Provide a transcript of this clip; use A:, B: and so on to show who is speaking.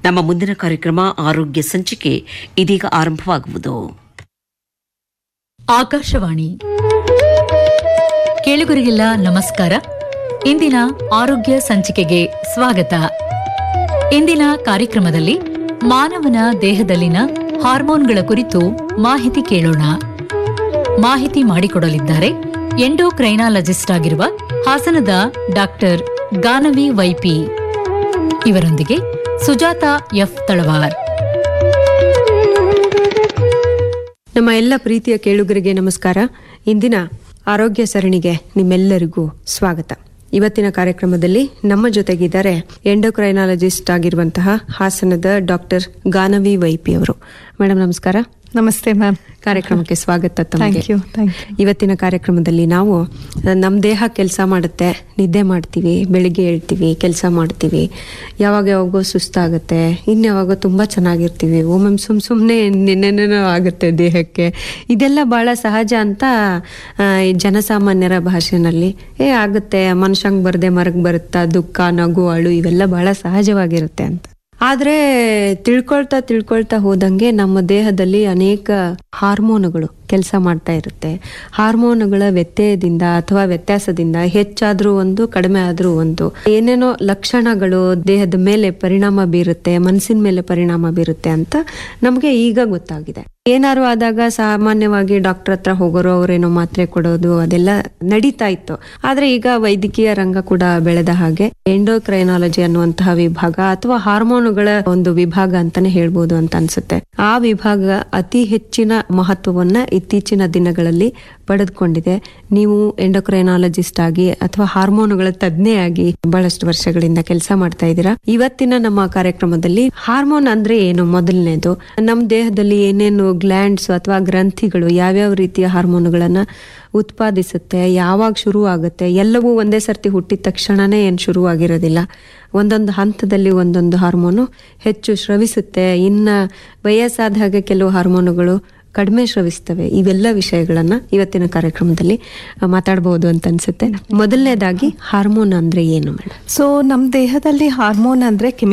A: ನಮ್ಮ ಮುಂದಿನ ಕಾರ್ಯಕ್ರಮ ಆರೋಗ್ಯ ಸಂಚಿಕೆ ಇದೀಗ ಆರಂಭವಾಗುವುದು
B: ಆಕಾಶವಾಣಿ ಕೇಳುಗರಿಗೆಲ್ಲ ನಮಸ್ಕಾರ ಇಂದಿನ ಆರೋಗ್ಯ ಸಂಚಿಕೆಗೆ ಸ್ವಾಗತ ಇಂದಿನ ಕಾರ್ಯಕ್ರಮದಲ್ಲಿ ಮಾನವನ ದೇಹದಲ್ಲಿನ ಹಾರ್ಮೋನ್ಗಳ ಕುರಿತು ಮಾಹಿತಿ ಕೇಳೋಣ ಮಾಹಿತಿ ಮಾಡಿಕೊಡಲಿದ್ದಾರೆ ಎಂಡೋಕ್ರೈನಾಲಜಿಸ್ಟ್ ಆಗಿರುವ ಹಾಸನದ ಡಾಕ್ಟರ್ ಗಾನವಿ ವೈಪಿ ಇವರೊಂದಿಗೆ ಸುಜಾತ ಎಫ್ ತಳವಾರ್
C: ನಮ್ಮ ಎಲ್ಲ ಪ್ರೀತಿಯ ಕೇಳುಗರಿಗೆ ನಮಸ್ಕಾರ ಇಂದಿನ ಆರೋಗ್ಯ ಸರಣಿಗೆ ನಿಮ್ಮೆಲ್ಲರಿಗೂ ಸ್ವಾಗತ ಇವತ್ತಿನ ಕಾರ್ಯಕ್ರಮದಲ್ಲಿ ನಮ್ಮ ಜೊತೆಗಿದ್ದಾರೆ ಎಂಡೋಕ್ರೈನಾಲಜಿಸ್ಟ್ ಆಗಿರುವಂತಹ ಹಾಸನದ ಡಾಕ್ಟರ್ ಗಾನವಿ ವೈಪಿ ಅವರು ಮೇಡಮ್ ನಮಸ್ಕಾರ
D: ನಮಸ್ತೆ ಮ್ಯಾಮ್
C: ಕಾರ್ಯಕ್ರಮಕ್ಕೆ ಸ್ವಾಗತ ತಮಗೆ
D: ಥ್ಯಾಂಕ್ ಯು ಥ್ಯಾಂಕ್ ಯು
C: ಇವತ್ತಿನ ಕಾರ್ಯಕ್ರಮದಲ್ಲಿ ನಾವು ನಮ್ಮ ದೇಹ ಕೆಲಸ ಮಾಡುತ್ತೆ ನಿದ್ದೆ ಮಾಡ್ತೀವಿ ಬೆಳಿಗ್ಗೆ ಹೇಳ್ತೀವಿ ಕೆಲಸ ಮಾಡ್ತೀವಿ ಯಾವಾಗ ಯಾವಾಗೋ ಸುಸ್ತಾಗುತ್ತೆ ಇನ್ಯಾವಾಗೋ ತುಂಬ ಚೆನ್ನಾಗಿರ್ತೀವಿ ಒಮ್ಮೊಮ್ಮೆ ಸುಮ್ ಸುಮ್ಮನೆ ನೆನ್ನೆನೋ ಆಗುತ್ತೆ ದೇಹಕ್ಕೆ ಇದೆಲ್ಲ ಭಾಳ ಸಹಜ ಅಂತ ಆ, ಈ ಜನಸಾಮಾನ್ಯರ ಭಾಷೆನಲ್ಲಿ ಏ ಆಗುತ್ತೆ ಮನುಷ್ಯಂಗೆ ಬರದೆ ಮರಕ್ಕೆ ಬರುತ್ತಾ ದುಃಖ ನಗು ಅಳು ಇವೆಲ್ಲ ಭಾಳ ಸಹಜವಾಗಿರುತ್ತೆ ಅಂತ ಆದ್ರೆ ತಿಳ್ಕೊಳ್ತಾ ತಿಳ್ಕೊಳ್ತಾ ಹೋದಂಗೆ ನಮ್ಮ ದೇಹದಲ್ಲಿ ಅನೇಕ ಹಾರ್ಮೋನುಗಳು ಕೆಲಸ ಮಾಡ್ತಾ ಇರುತ್ತೆ ಹಾರ್ಮೋನುಗಳ ವ್ಯತ್ಯಯದಿಂದ ಅಥವಾ ವ್ಯತ್ಯಾಸದಿಂದ ಹೆಚ್ಚಾದ್ರೂ ಒಂದು ಕಡಿಮೆ ಆದ್ರೂ ಒಂದು ಏನೇನೋ ಲಕ್ಷಣಗಳು ದೇಹದ ಮೇಲೆ ಪರಿಣಾಮ ಬೀರುತ್ತೆ ಮನಸ್ಸಿನ ಮೇಲೆ ಪರಿಣಾಮ ಬೀರುತ್ತೆ ಅಂತ ನಮಗೆ ಈಗ ಗೊತ್ತಾಗಿದೆ ಏನಾರು ಆದಾಗ ಸಾಮಾನ್ಯವಾಗಿ ಡಾಕ್ಟರ್ ಹತ್ರ ಹೋಗೋರು ಅವರೇನೋ ಮಾತ್ರೆ ಕೊಡೋದು ಅದೆಲ್ಲ ನಡೀತಾ ಇತ್ತು ಆದ್ರೆ ಈಗ ವೈದ್ಯಕೀಯ ರಂಗ ಕೂಡ ಬೆಳೆದ ಹಾಗೆ ಎಂಡೋಕ್ರೈನಾಲಜಿ ಅನ್ನುವಂತಹ ವಿಭಾಗ ಅಥವಾ ಹಾರ್ಮೋನುಗಳ ಒಂದು ವಿಭಾಗ ಅಂತಾನೆ ಹೇಳ್ಬೋದು ಅಂತ ಅನ್ಸುತ್ತೆ ಆ ವಿಭಾಗ ಅತಿ ಹೆಚ್ಚಿನ ಮಹತ್ವವನ್ನ ಇತ್ತೀಚಿನ ದಿನಗಳಲ್ಲಿ ಪಡೆದುಕೊಂಡಿದೆ ನೀವು ಎಂಡೋಕ್ರೈನಾಲಜಿಸ್ಟ್ ಆಗಿ ಅಥವಾ ಹಾರ್ಮೋನುಗಳ ತಜ್ಞೆಯಾಗಿ ಬಹಳಷ್ಟು ವರ್ಷಗಳಿಂದ ಕೆಲಸ ಮಾಡ್ತಾ ಇದ್ದೀರಾ ಇವತ್ತಿನ ನಮ್ಮ ಕಾರ್ಯಕ್ರಮದಲ್ಲಿ ಹಾರ್ಮೋನ್ ಅಂದ್ರೆ ಏನು ಮೊದಲನೇದು ನಮ್ಮ ದೇಹದಲ್ಲಿ ಏನೇನು ಗ್ಲ್ಯಾಂಡ್ಸ್ ಅಥವಾ ಗ್ರಂಥಿಗಳು ಯಾವ್ಯಾವ ರೀತಿಯ ಹಾರ್ಮೋನುಗಳನ್ನ ಉತ್ಪಾದಿಸುತ್ತೆ ಯಾವಾಗ ಶುರು ಆಗುತ್ತೆ ಎಲ್ಲವೂ ಒಂದೇ ಸರ್ತಿ ಹುಟ್ಟಿದ ತಕ್ಷಣನೇ ಏನು ಶುರು ಆಗಿರೋದಿಲ್ಲ ಒಂದೊಂದು ಹಂತದಲ್ಲಿ ಒಂದೊಂದು ಹಾರ್ಮೋನು ಹೆಚ್ಚು ಸ್ರವಿಸುತ್ತೆ ಇನ್ನ ವಯಸ್ಸಾದ ಹಾಗೆ ಕೆಲವು ಹಾರ್ಮೋನುಗಳು ಕಡಿಮೆ ಸ್ರವಿಸ್ತವೆ ಇವೆಲ್ಲ ವಿಷಯಗಳನ್ನ ಇವತ್ತಿನ ಕಾರ್ಯಕ್ರಮದಲ್ಲಿ ಆ, ಮಾತಾಡಬಹುದು ಅಂತ ಅನ್ಸುತ್ತೆ ಮೊದಲನೇದಾಗಿ ಹಾರ್ಮೋನ್ ಅಂದ್ರೆ ಏನು ಮೇಡಮ್
D: ಸೊ ನಮ್ಮ ದೇಹದಲ್ಲಿ ಹಾರ್ಮೋನ್ ಅಂದ್ರೆ ಕೆಮಿಕಲ್